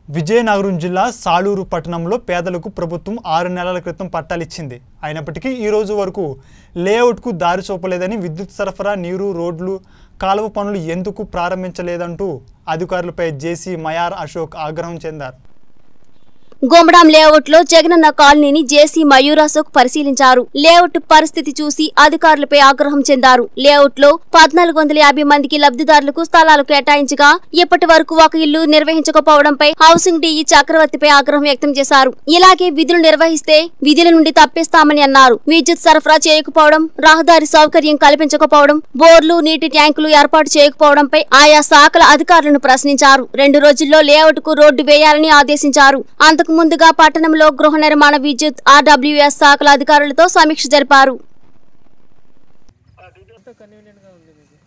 విజయనగరం జిల్లా సాలూరు పట్టణంలో పేదలకు ప్రభుత్వం ఆరు నెలల క్రితం పట్టాలిచ్చింది అయినప్పటికీ ఈ రోజు వరకు లేఅవుట్కు దారి చూపలేదని విద్యుత్ సరఫరా నీరు రోడ్లు కాలువ పనులు ఎందుకు ప్రారంభించలేదంటూ అధికారులపై జేసీ మయార్ అశోక్ ఆగ్రహం చెందారు గుమ్మడాం లేఅవుట్ లో జగనన్న కాలనీని జేసీ మయూర్ అశోక్ పరిశీలించారు లేఅవుట్ పరిస్థితి చూసి అధికారులపై ఆగ్రహం చెందారు లేఅవుట్ లో పద్నాలుగు వందల యాభై మందికి లబ్ధిదారులకు స్థలాలు కేటాయించగా ఇప్పటి వరకు ఒక ఇల్లు నిర్వహించకపోవడంపై హౌసింగ్ డీఈ చక్రవర్తిపై ఆగ్రహం వ్యక్తం చేశారు ఇలాగే విధులు నిర్వహిస్తే విధుల నుండి తప్పిస్తామని అన్నారు విద్యుత్ సరఫరా చేయకపోవడం రహదారి సౌకర్యం కల్పించకపోవడం బోర్లు నీటి ట్యాంకులు ఏర్పాటు చేయకపోవడంపై ఆయా శాఖల అధికారులను ప్రశ్నించారు రెండు రోజుల్లో లేఅవుట్ కు రోడ్డు వేయాలని ఆదేశించారు అంతకు ముందుగా పట్టణంలో గృహ నిర్మాణ విద్యుత్ ఆర్డబ్ల్యూఎస్ శాఖల అధికారులతో సమీక్ష జరిపారు ఎంత కన్వీనియంట్ గా ఉంది మీకు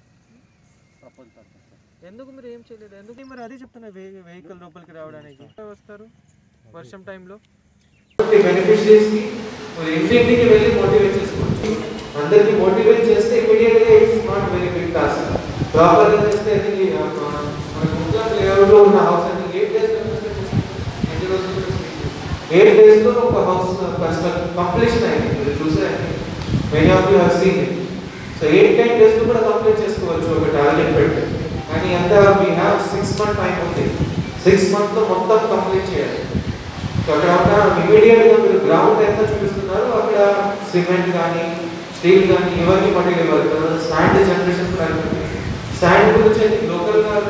ఎందుకు మీరు ఏం చేయలేదు ఎందుకు మరి అదే చెప్తున్నా వెహికల్ లోపలికి రావడానికి ఎట్లా వస్తారు వర్షం టైంలో బెనిఫిషియరీస్ కి ఇంటింటికి వెళ్ళి మోటివేట్ చేసుకోవచ్చు అందరికి మోటివేట్ చేస్తే ఇమీడియట్ గా it's not very big task proper గా చేస్తే ఇది ఆ, మన గుంటూరు లేఅవుట్ లో ఉన్న హౌస్ అని ఎయిట్ డేస్ ఎన్ని రోజులు ఎయిట్ డేస్ లో ఒక హౌస్ కంప్లీషన్ అయింది మీరు చూసారండి many of you have seen it so eight ten days లో కూడా కంప్లీట్ చేసుకోవచ్చు ఒక టార్గెట్ పెట్టి కానీ ఎంత we have six month time ఉంది సిక్స్ మంత్ లో మొత్తం కంప్లీట్ చేయాలి సో అక్కడ ఉన్న ఇమీడియట్ గా మీరు గ్రౌండ్ ఎంత చూపిస్తున్నారో అక్కడ సిమెంట్ కానీ స్టీల్ కానీ ఇవన్నీ మటీరియల్ ఇవ్వాలి శాండ్ జనరేషన్ ప్రారంభించింది శాండ్ గురించి అయితే లోకల్ గా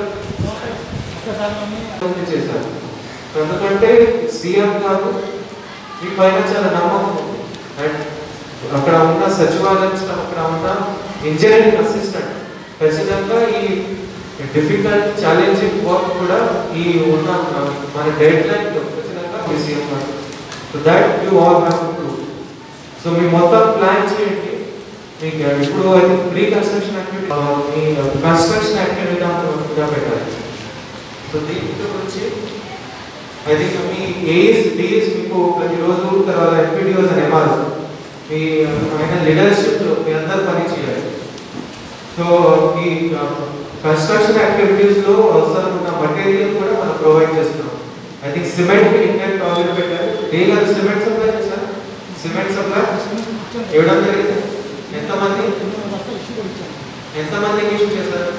చేశారు ఎందుకంటే సీఎం గారు మీ పైన చాలా నమ్మకం ఉంది అండ్ అక్కడ ఉన్న సచివాలయం స్టాఫ్ అక్కడ ఉన్న ఇంజనీరింగ్ అసిస్టెంట్ ఖచ్చితంగా ఈ డిఫికల్ట్ ఛాలెంజింగ్ వర్క్ కూడా ఈ ఉన్న మన డెడ్ లైన్ ఖచ్చితంగా మీ సీఎం గారు so that you all have to do so మీ మొత్తం ప్లాన్ చేయండి మీకు ఇప్పుడు అది ప్రీ కన్స్ట్రక్షన్ యాక్టివిటీ మీ కన్స్ట్రక్షన్ యాక్టివిటీ కూడా పెట్టాలి సో దీని గురించి ఐ థింక్ మీ ఏజ్ డీస్ మీకు ప్రతిరోజు తర్వాత ఎంపీడీఓస్ అని ఎంఆర్ మీ ఆయన లీడర్షిప్ మీ అందరు పని చేయాలి సో ఈ కన్స్ట్రక్షన్ యాక్టివిటీస్ లో అవసరమైన మటీరియల్ కూడా మనం ప్రొవైడ్ చేస్తున్నాం I think cement Indian project పెట్టారు డే గారు సిమెంట్ సప్లై చేశారు సిమెంట్ సప్లై ఇవ్వడం జరిగింది ఎంతమంది ఎంతమందికి ఇష్యూ చేశారు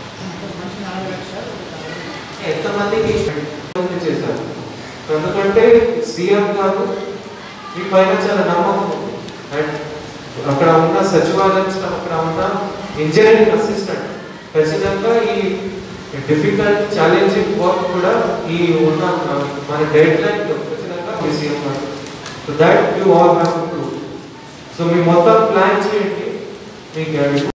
ఎంతమందికి ఇష్యూ చేశారు ఎందుకంటే సీఎం గారు మీ పైన చాలా నమ్మకం ఉంది అండ్ అక్కడ ఉన్న సచివాలయం స్టాఫ్ అక్కడ ఉన్న ఇంజనీరింగ్ అసిస్టెంట్ ఖచ్చితంగా ఈ డిఫికల్ట్ ఛాలెంజింగ్ వర్క్ కూడా ఈ ఉన్న మన డెడ్ లైన్ ఖచ్చితంగా మీ సీఎం గారు so that you all have to so మీ మొత్తం ప్లాన్ చేయండి మీకు